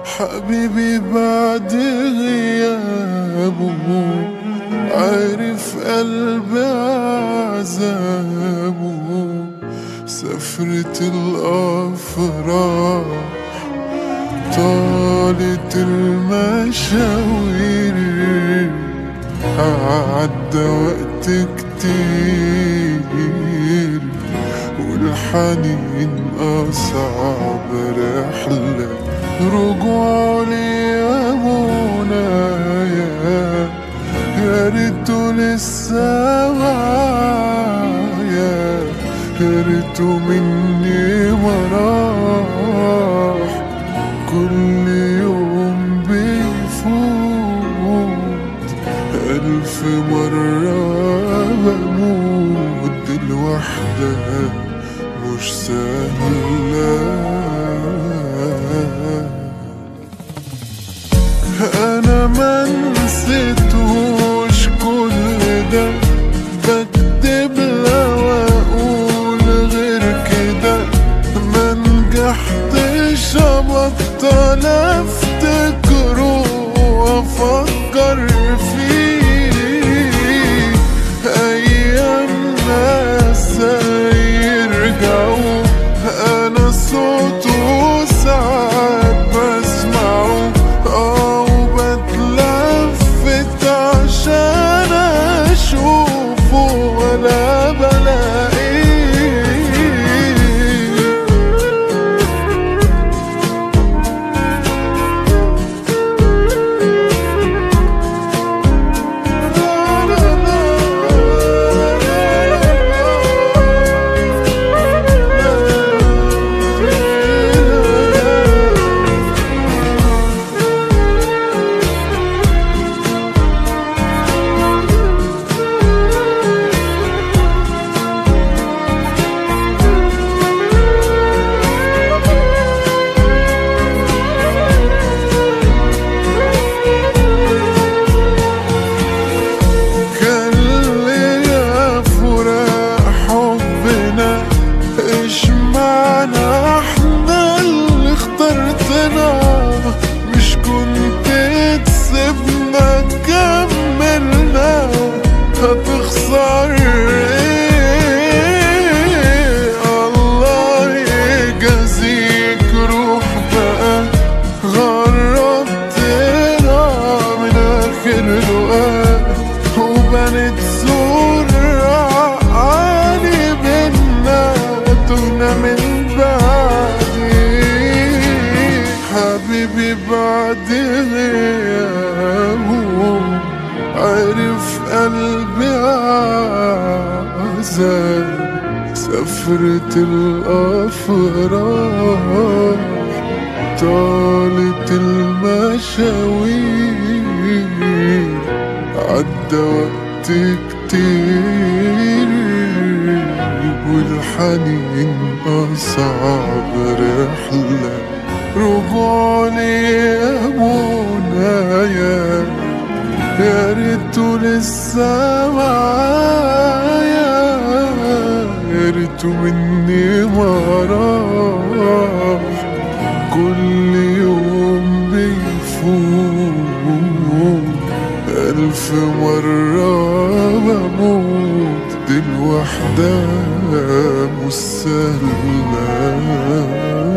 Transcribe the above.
حبيبي بعد غيابه عارف قلبي عذابه سفرة الأفراح طالت المشاوير عدى وقت كتير والحنين أصعب رحلة رجوع لي يا منايا يا ريته لسه معايا يا ريته مني ما راح كل يوم بيفوت ألف مرة بموت دي الوحدة مش سهلة انا ما نسيتوش كل ده بكتب لا واقول غير كده ما نجحتش ابطل افتكره وافكر فيه ايام ناس يرجعوا انا صوته ساعات بسمعه اه وبتلفت عشان اشوفه ولا بلاقيه كان ليا فراق حبنا ايش معنى احنا اللي اخترتنا مش كنت تسيبنا كملنا هتخسر ايه الله يجازيك روح بقى غربتنا من اخر لقاء وبنت صورة عالي بينا تهنا من بعدي حبيبي بعد غيابه عرف قلبي عذاب سفرة الأفراح طالت المشاوير عدى وقت كتير والحنين أصعب رحلة رجوع لي يا منايا يا ريته لسه معايا يا ريته مني ما راح كل يوم بيفوت ألف مرة بموت دي الوحدة مش سهلة